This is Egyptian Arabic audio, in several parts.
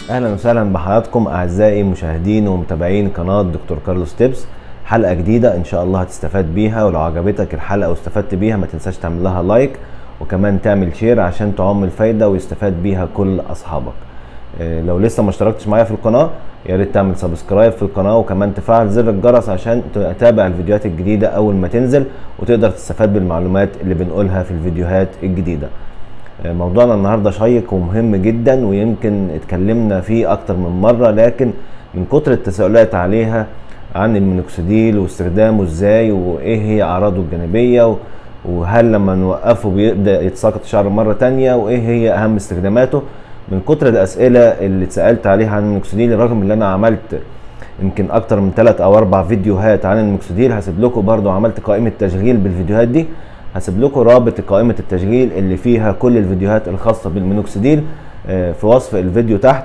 اهلا وسهلا بحضراتكم اعزائي مشاهدين ومتابعين قناه دكتور كارلوس تيبس حلقه جديده ان شاء الله هتستفاد بيها ولو عجبتك الحلقه واستفدت بيها ما تنساش تعمل لها لايك وكمان تعمل شير عشان تعم الفايده ويستفاد بيها كل اصحابك إيه، لو لسه ما اشتركتش معايا في القناه يا ريت تعمل سبسكرايب في القناه وكمان تفعل زر الجرس عشان تتابع الفيديوهات الجديده اول ما تنزل وتقدر تستفاد بالمعلومات اللي بنقولها في الفيديوهات الجديده موضوعنا النهارده شيق ومهم جدا ويمكن اتكلمنا فيه اكتر من مره لكن من كتر التساؤلات عليها عن المينوكسيديل واستخدامه ازاي وايه هي اعراضه الجانبيه وهل لما نوقفه بيبدا يتساقط الشعر مره تانية وايه هي اهم استخداماته من كتر الاسئله اللي اتسالت عليها عن المينوكسيديل رغم ان انا عملت يمكن اكتر من ثلاث او اربع فيديوهات عن المينوكسيديل هسيب لكم برضو عملت قائمه تشغيل بالفيديوهات دي هسيب لكم رابط قائمه التشغيل اللي فيها كل الفيديوهات الخاصه بالمينوكسيديل في وصف الفيديو تحت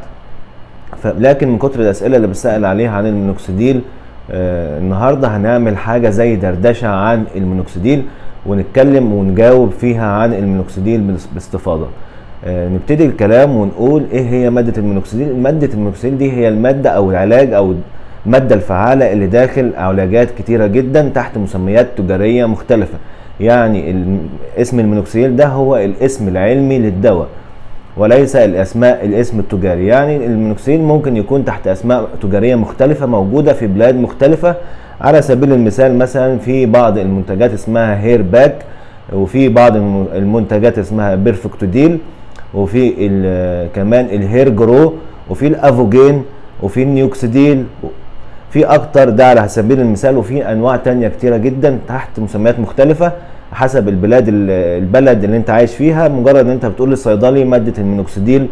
لكن من كتر الاسئله اللي بتسال عليها عن المينوكسيديل النهارده هنعمل حاجه زي دردشه عن المينوكسيديل ونتكلم ونجاوب فيها عن المينوكسيديل باستفاضه نبتدي الكلام ونقول ايه هي ماده المينوكسيديل ماده المينوكسيديل دي هي الماده او العلاج او الماده الفعاله اللي داخل علاجات كتيره جدا تحت مسميات تجاريه مختلفه يعني اسم المينوكسيديل ده هو الاسم العلمي للدواء وليس الاسماء الاسم التجاري يعني المينوكسيديل ممكن يكون تحت اسماء تجاريه مختلفه موجوده في بلاد مختلفه على سبيل المثال مثلا في بعض المنتجات اسمها هير باك وفي بعض المنتجات اسمها بيرفكتوديل وفي كمان الهير جرو وفي الافوجين وفي النيوكسيديل في اكتر ده على سبيل المثال وفي انواع تانية كتيره جدا تحت مسميات مختلفه حسب البلاد البلد اللي انت عايش فيها مجرد ان انت بتقول للصيدلي ماده المينوكسيديل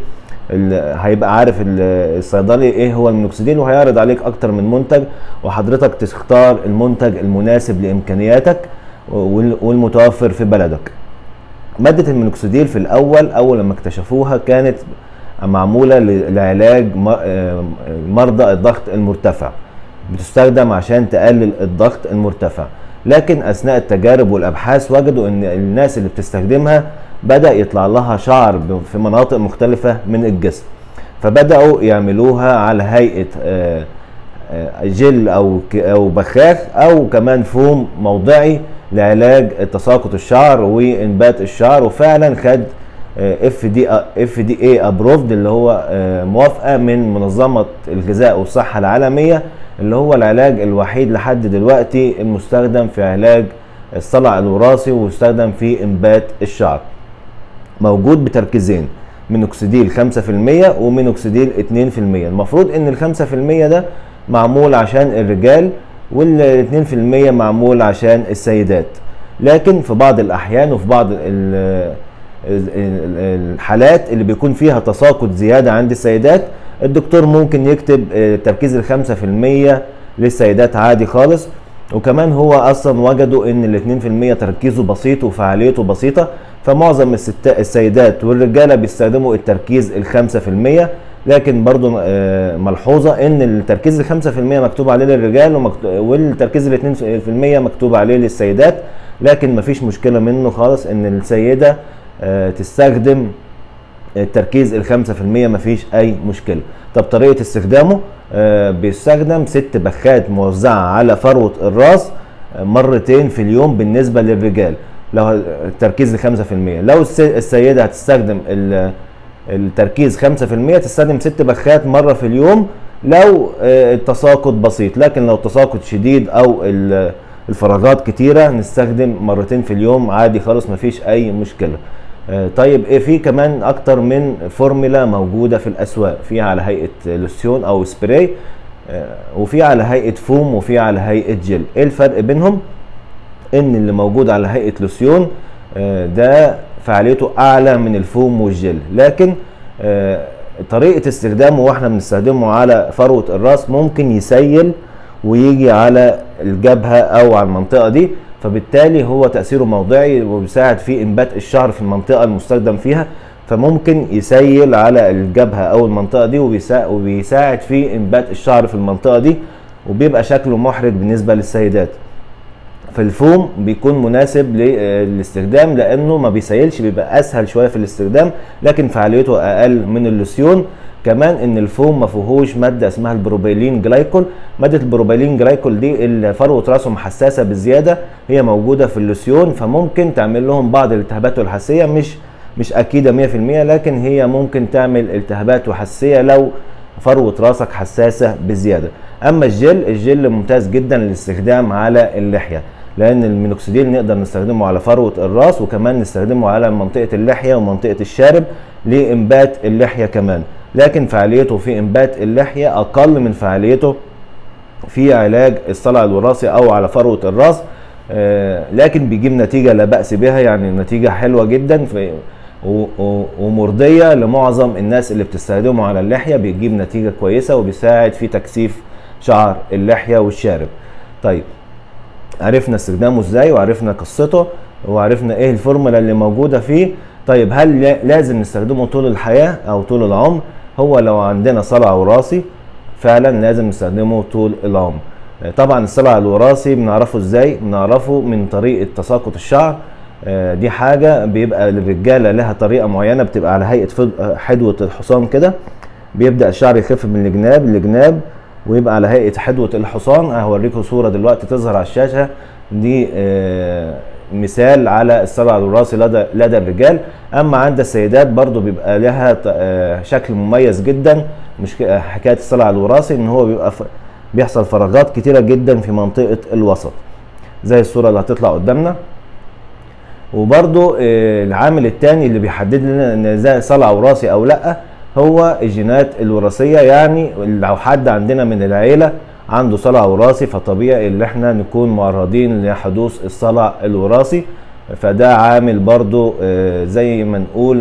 هيبقى عارف الصيدلي ايه هو المينوكسيديل وهيعرض عليك اكتر من منتج وحضرتك تختار المنتج المناسب لامكانياتك والمتوفر في بلدك ماده المينوكسيديل في الاول اول لما اكتشفوها كانت معموله لعلاج مرضى الضغط المرتفع بتستخدم عشان تقلل الضغط المرتفع لكن اثناء التجارب والابحاث وجدوا ان الناس اللي بتستخدمها بدا يطلع لها شعر في مناطق مختلفه من الجسم فبداوا يعملوها على هيئه جل او او بخاخ او كمان فوم موضعي لعلاج تساقط الشعر وانبات الشعر وفعلا خد اف دي اف دي اي ابروفد اللي هو موافقه من منظمه الغذاء والصحه العالميه اللي هو العلاج الوحيد لحد دلوقتي المستخدم في علاج الصلع الوراثي ويستخدم في انبات الشعر موجود بتركيزين مينوكسيديل 5% ومينوكسيديل 2% المفروض ان ال 5% ده معمول عشان الرجال وال 2% معمول عشان السيدات لكن في بعض الاحيان وفي بعض الحالات اللي بيكون فيها تساقط زياده عند السيدات الدكتور ممكن يكتب تركيز الخمسة في المية للسيدات عادي خالص وكمان هو اصلا وجدوا ان الاتنين في المية تركيزه بسيط وفعاليته بسيطة فمعظم السيدات والرجالة بيستخدموا التركيز الخمسة في المية لكن برضو ملحوظة ان التركيز الخمسة في المية مكتوب عليه للرجال والتركيز الاتنين في المية مكتوب عليه للسيدات لكن مفيش مشكلة منه خالص ان السيدة تستخدم التركيز الخمسة في المية مفيش أي مشكلة طب طريقة استخدامه آه بيستخدم ست بخات موزعة على فروة الراس آه مرتين في اليوم بالنسبة للرجال لو التركيز الخمسة في المية لو السيدة هتستخدم التركيز خمسة في المية تستخدم ست بخات مرة في اليوم لو آه التساقط بسيط لكن لو التساقط شديد أو الفراغات كتيرة نستخدم مرتين في اليوم عادي خالص مفيش أي مشكلة طيب ايه في كمان اكتر من فورمولا موجوده في الاسواق في على هيئه لوسيون او سبراي وفي على هيئه فوم وفي على هيئه جل ايه الفرق بينهم ان اللي موجود على هيئه لوسيون ده فعاليته اعلى من الفوم والجل لكن طريقه استخدامه واحنا بنستخدمه على فروه الراس ممكن يسيل ويجي على الجبهه او على المنطقه دي فبالتالي هو تأثيره موضعي وبيساعد في إنبات الشعر في المنطقة المستخدم فيها فممكن يسيل على الجبهة أو المنطقة دي وبيساعد في إنبات الشعر في المنطقة دي وبيبقى شكله محرج بالنسبة للسيدات فالفوم بيكون مناسب للاستخدام لانه ما بيسيلش بيبقى اسهل شويه في الاستخدام لكن فعاليته اقل من اللوسيون كمان ان الفوم ما فيهوش ماده اسمها البروبيلين جلايكول ماده البروبيلين جلايكول دي اللي فروه راسهم حساسه بزياده هي موجوده في اللوسيون فممكن تعمل لهم بعض الالتهابات والحساسيه مش مش اكيده 100% لكن هي ممكن تعمل التهابات وحساسيه لو فروه راسك حساسه بزياده اما الجل الجل ممتاز جدا للاستخدام على اللحيه لان المينوكسيديل نقدر نستخدمه على فروه الراس وكمان نستخدمه على منطقه اللحيه ومنطقه الشارب لانبات اللحيه كمان لكن فعاليته في انبات اللحيه اقل من فعاليته في علاج الصلع الوراثي او على فروه الراس آه لكن بيجيب نتيجه لا باس بها يعني نتيجه حلوه جدا في ومرضيه لمعظم الناس اللي بتستخدمه على اللحيه بيجيب نتيجه كويسه وبيساعد في تكثيف شعر اللحيه والشارب طيب عرفنا استخدامه ازاي وعرفنا قصته وعرفنا ايه الفورمولا اللي موجوده فيه طيب هل لازم نستخدمه طول الحياه او طول العمر هو لو عندنا صلع وراثي فعلا لازم نستخدمه طول العمر طبعا الصلع الوراثي بنعرفه ازاي بنعرفه من طريقه تساقط الشعر دي حاجة بيبقى للرجالة لها طريقة معينة بتبقى على هيئة حدوة الحصان كده بيبدأ الشعر يخف من الجناب الجناب ويبقى على هيئة حدوة الحصان هوريكم صورة دلوقتي تظهر على الشاشة دي مثال على الصلع الوراثي لدى لدى الرجال اما عند السيدات برضو بيبقى لها شكل مميز جدا مش حكايه الصلع الوراثي ان هو بيبقى بيحصل فراغات كتيره جدا في منطقه الوسط زي الصوره اللي هتطلع قدامنا وبرضو العامل الثاني اللي بيحدد لنا ان ده صلع وراثي او لا هو الجينات الوراثيه يعني لو حد عندنا من العيله عنده صلع وراثي فطبيعي ان احنا نكون معرضين لحدوث الصلع الوراثي فده عامل برضو زي ما نقول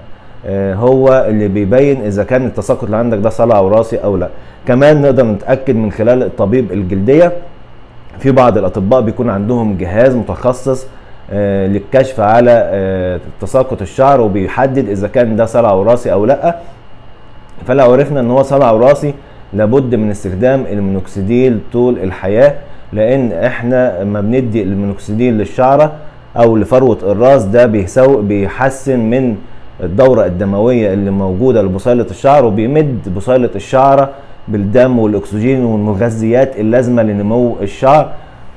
هو اللي بيبين اذا كان التساقط اللي عندك ده صلع وراثي او لا كمان نقدر نتاكد من خلال الطبيب الجلديه في بعض الاطباء بيكون عندهم جهاز متخصص للكشف على تساقط الشعر وبيحدد اذا كان ده صلع وراثي او لا فلو عرفنا ان هو صلع وراثي لابد من استخدام المينوكسيديل طول الحياه لان احنا لما بندي المينوكسيديل للشعره او لفروه الراس ده بيسو بيحسن من الدوره الدمويه اللي موجوده لبصيله الشعر وبيمد بصيله الشعره بالدم والاكسجين والمغذيات اللازمه لنمو الشعر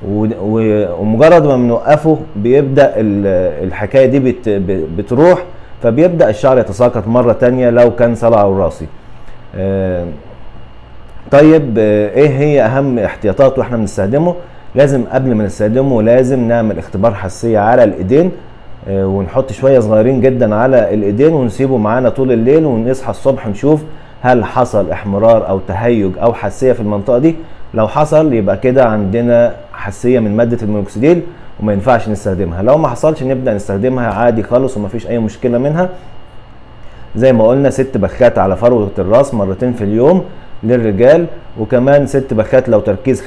ومجرد ما بنوقفه بيبدا الحكايه دي بت بتروح فبيبدا الشعر يتساقط مره تانية لو كان صلع وراثي طيب ايه هي اهم احتياطات واحنا بنستخدمه لازم قبل ما نستخدمه لازم نعمل اختبار حساسيه على الايدين ونحط شويه صغيرين جدا على الايدين ونسيبه معانا طول الليل ونصحى الصبح نشوف هل حصل احمرار او تهيج او حساسيه في المنطقه دي لو حصل يبقى كده عندنا حساسيه من ماده المينوكسيديل وما ينفعش نستخدمها لو ما حصلش نبدا نستخدمها عادي خالص ومفيش اي مشكله منها زي ما قلنا ست بخات على فروه الراس مرتين في اليوم للرجال وكمان ست بخات لو تركيز 5%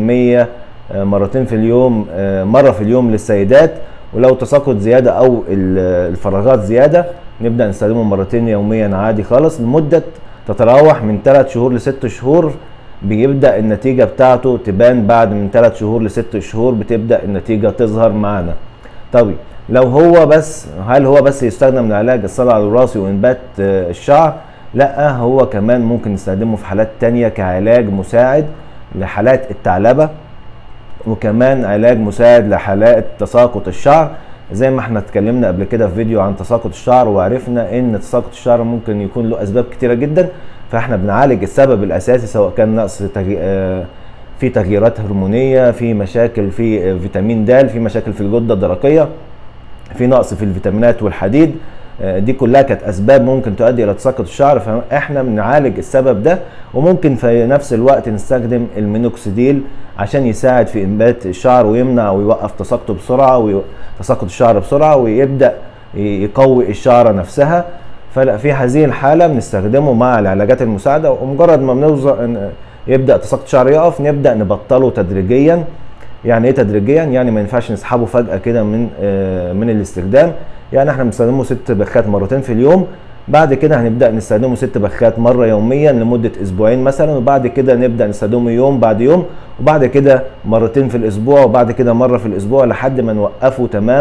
مرتين في اليوم مره في اليوم للسيدات ولو تساقط زياده او الفراغات زياده نبدا نستخدمه مرتين يوميا عادي خالص لمده تتراوح من 3 شهور ل 6 شهور بيبدا النتيجه بتاعته تبان بعد من 3 شهور ل 6 شهور بتبدا النتيجه تظهر معانا طيب لو هو بس هل هو بس يستخدم لعلاج الصلع الوراثي وانبات الشعر لا هو كمان ممكن نستخدمه في حالات تانية كعلاج مساعد لحالات الثعلبه وكمان علاج مساعد لحالات تساقط الشعر زي ما احنا اتكلمنا قبل كده في فيديو عن تساقط الشعر وعرفنا ان تساقط الشعر ممكن يكون له اسباب كتيره جدا فاحنا بنعالج السبب الاساسي سواء كان نقص تغي... في تغييرات هرمونيه في مشاكل في فيتامين د في مشاكل في الغده الدرقيه في نقص في الفيتامينات والحديد دي كلها كانت اسباب ممكن تؤدي الى تساقط الشعر فاحنا بنعالج السبب ده وممكن في نفس الوقت نستخدم المينوكسيديل عشان يساعد في انبات الشعر ويمنع ويوقف تساقطه بسرعه وتساقط الشعر بسرعه ويبدا يقوي الشعره نفسها ففي هذه الحاله بنستخدمه مع العلاجات المساعده ومجرد ما بنوصل يبدا تساقط الشعر يقف نبدا نبطله تدريجيا يعني ايه تدريجيا يعني ما ينفعش نسحبه فجاه كده من من الاستخدام يعني احنا بنستخدمه ست بخات مرتين في اليوم بعد كده هنبدا نستخدمه ست بخات مره يوميا لمده اسبوعين مثلا وبعد كده نبدا نستخدمه يوم بعد يوم وبعد كده مرتين في الاسبوع وبعد كده مره في الاسبوع لحد ما نوقفه تماما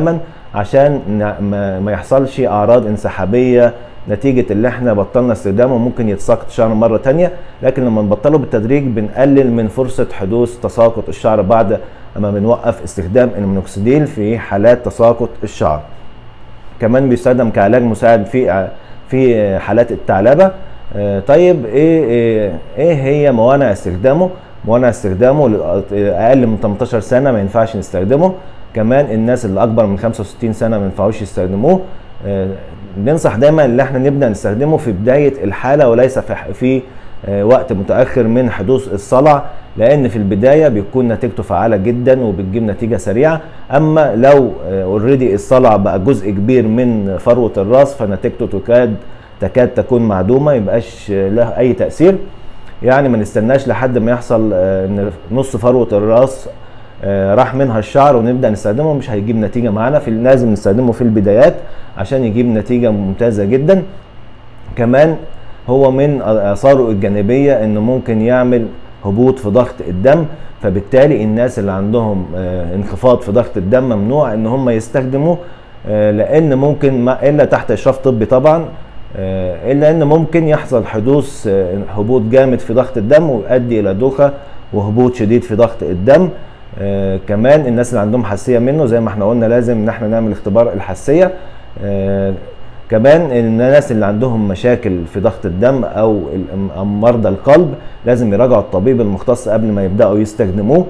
عشان ما يحصلش اعراض انسحابيه نتيجة اللي احنا بطلنا استخدامه ممكن يتساقط الشعر مرة تانية لكن لما نبطله بالتدريج بنقلل من فرصة حدوث تساقط الشعر بعد اما بنوقف استخدام المينوكسيديل في حالات تساقط الشعر كمان بيستخدم كعلاج مساعد في في حالات الثعلبه طيب ايه ايه, إيه هي موانع استخدامه موانع استخدامه اقل من 18 سنه ما ينفعش نستخدمه كمان الناس اللي اكبر من 65 سنه ما ينفعوش يستخدموه بننصح دايما ان احنا نبدا نستخدمه في بدايه الحاله وليس في في وقت متاخر من حدوث الصلع لان في البدايه بيكون نتيجته فعاله جدا وبتجيب نتيجه سريعه اما لو اوريدي الصلع بقى جزء كبير من فروه الراس فنتيجته تكاد تكاد تكون معدومه يبقاش له اي تاثير يعني ما نستناش لحد ما يحصل ان نص فروه الراس راح منها الشعر ونبدا نستخدمه مش هيجيب نتيجه معانا في لازم نستخدمه في البدايات عشان يجيب نتيجه ممتازه جدا كمان هو من اثاره الجانبيه انه ممكن يعمل هبوط في ضغط الدم فبالتالي الناس اللي عندهم انخفاض في ضغط الدم ممنوع ان هم يستخدموه لان ممكن ما الا تحت اشراف طبي طبعا الا ان ممكن يحصل حدوث هبوط جامد في ضغط الدم ويؤدي الى دوخه وهبوط شديد في ضغط الدم آه كمان الناس اللي عندهم حساسيه منه زي ما احنا قلنا لازم ان احنا نعمل اختبار الحساسيه آه كمان الناس اللي عندهم مشاكل في ضغط الدم او مرضى القلب لازم يراجعوا الطبيب المختص قبل ما يبداوا يستخدموه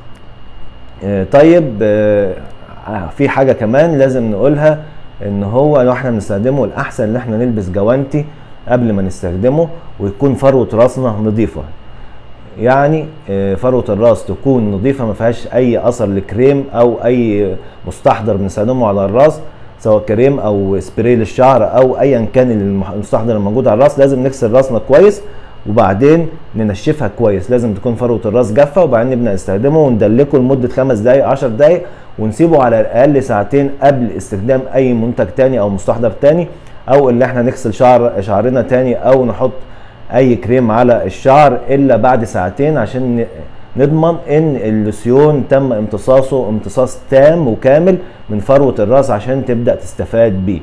آه طيب في حاجه كمان لازم نقولها ان هو لو احنا بنستخدمه الاحسن ان احنا نلبس جوانتي قبل ما نستخدمه ويكون فروه راسنا نظيفه يعني فروه الراس تكون نظيفه ما فيهاش اي اثر لكريم او اي مستحضر بنستخدمه على الراس سواء كريم او سبراي للشعر او ايا كان المستحضر الموجود على الراس لازم نغسل راسنا كويس وبعدين ننشفها كويس لازم تكون فروه الراس جافه وبعدين نبدا نستخدمه وندلكه لمده خمس دقائق 10 دقائق ونسيبه على الاقل ساعتين قبل استخدام اي منتج تاني او مستحضر تاني او اللي احنا نغسل شعر شعرنا تاني او نحط اي كريم على الشعر الا بعد ساعتين عشان نضمن ان اللوسيون تم امتصاصه امتصاص تام وكامل من فروه الراس عشان تبدا تستفاد بيه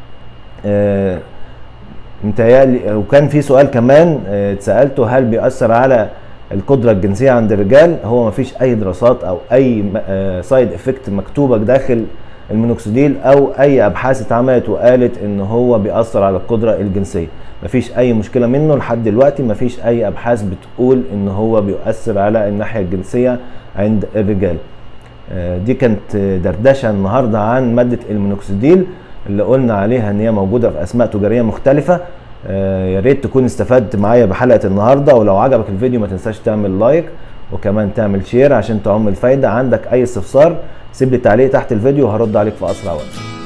آه متهيألي وكان في سؤال كمان آه اتسالته هل بيأثر على القدره الجنسيه عند الرجال هو ما فيش اي دراسات او اي آه سايد افكت مكتوبه داخل المينوكسيديل او اي ابحاث اتعملت وقالت ان هو بيأثر على القدره الجنسيه مفيش اي مشكله منه لحد دلوقتي مفيش اي ابحاث بتقول ان هو بيؤثر على الناحيه الجنسيه عند الرجال دي كانت دردشه النهارده عن ماده المينوكسيديل اللي قلنا عليها ان هي موجوده في اسماء تجاريه مختلفه يا ريت تكون استفدت معايا بحلقه النهارده ولو عجبك الفيديو ما تنساش تعمل لايك وكمان تعمل شير عشان تعم الفايده عندك اي استفسار سيب لي تعليق تحت الفيديو وهرد عليك في اسرع وقت